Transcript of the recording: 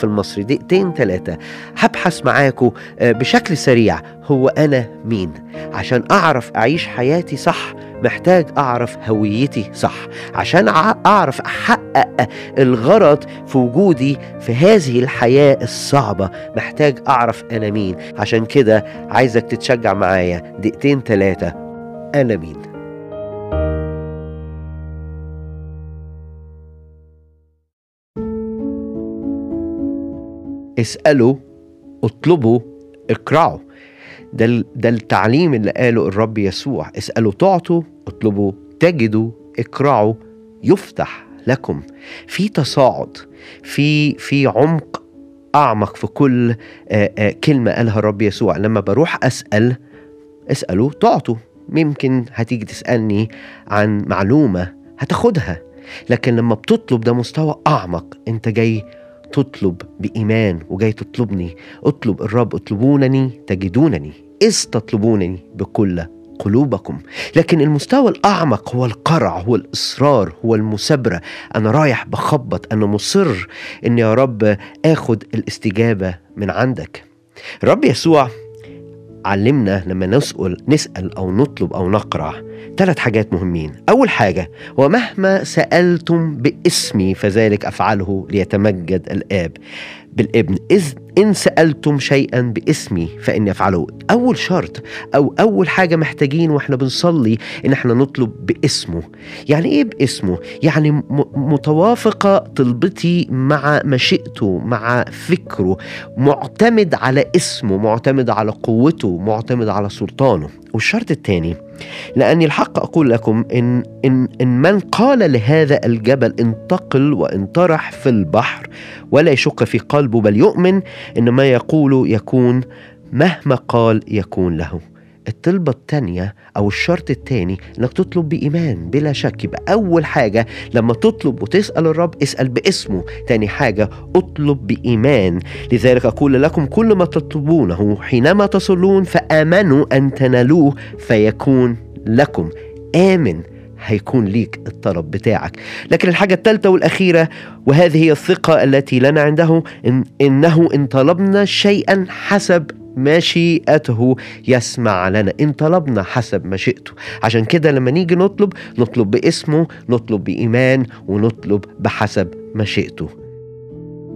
في المصري دقيقتين ثلاثة هبحث معاكم آه، بشكل سريع هو أنا مين عشان أعرف أعيش حياتي صح محتاج أعرف هويتي صح عشان أع- أعرف أحقق الغرض في وجودي في هذه الحياة الصعبة محتاج أعرف أنا مين عشان كده عايزك تتشجع معايا دقيقتين ثلاثة أنا مين اسألوا اطلبوا اقرعوا ده ال- ده التعليم اللي قاله الرب يسوع اسألوا تعطوا اطلبوا تجدوا اقرعوا يفتح لكم في تصاعد في في عمق اعمق في كل آه، آه، كلمه قالها الرب يسوع لما بروح اسال اسالوا تعطوا ممكن هتيجي تسالني عن معلومه هتاخدها لكن لما بتطلب ده مستوى اعمق انت جاي تطلب بإيمان وجاي تطلبني اطلب الرب اطلبونني تجدونني إذ تطلبونني بكل قلوبكم لكن المستوى الأعمق هو القرع هو الإصرار هو المثابرة أنا رايح بخبط أنا مصر إن يا رب آخد الاستجابة من عندك الرب يسوع علمنا لما نسأل نسأل أو نطلب أو نقرع ثلاث حاجات مهمين أول حاجة ومهما سألتم باسمي فذلك أفعله ليتمجد الآب بالابن إذ إن سألتم شيئا باسمي فإني أفعله أول شرط أو أول حاجة محتاجين وإحنا بنصلي إن إحنا نطلب باسمه يعني إيه باسمه؟ يعني م- متوافقة طلبتي مع مشيئته مع فكره معتمد على اسمه معتمد على قوته معتمد على سلطانه والشرط الثاني لأني الحق أقول لكم إن, إن, إن من قال لهذا الجبل انتقل وانطرح في البحر ولا يشك في قلبه بل يؤمن إن ما يقول يكون مهما قال يكون له الطلبة التانية أو الشرط التاني إنك تطلب بإيمان بلا شك يبقى أول حاجة لما تطلب وتسأل الرب اسأل باسمه تاني حاجة اطلب بإيمان لذلك أقول لكم كل ما تطلبونه حينما تصلون فآمنوا أن تنالوه فيكون لكم آمن هيكون ليك الطلب بتاعك لكن الحاجة الثالثة والأخيرة وهذه هي الثقة التي لنا عنده إن إنه إن طلبنا شيئا حسب مشيئته يسمع لنا إن طلبنا حسب مشيئته عشان كده لما نيجي نطلب نطلب باسمه نطلب بإيمان ونطلب بحسب مشيئته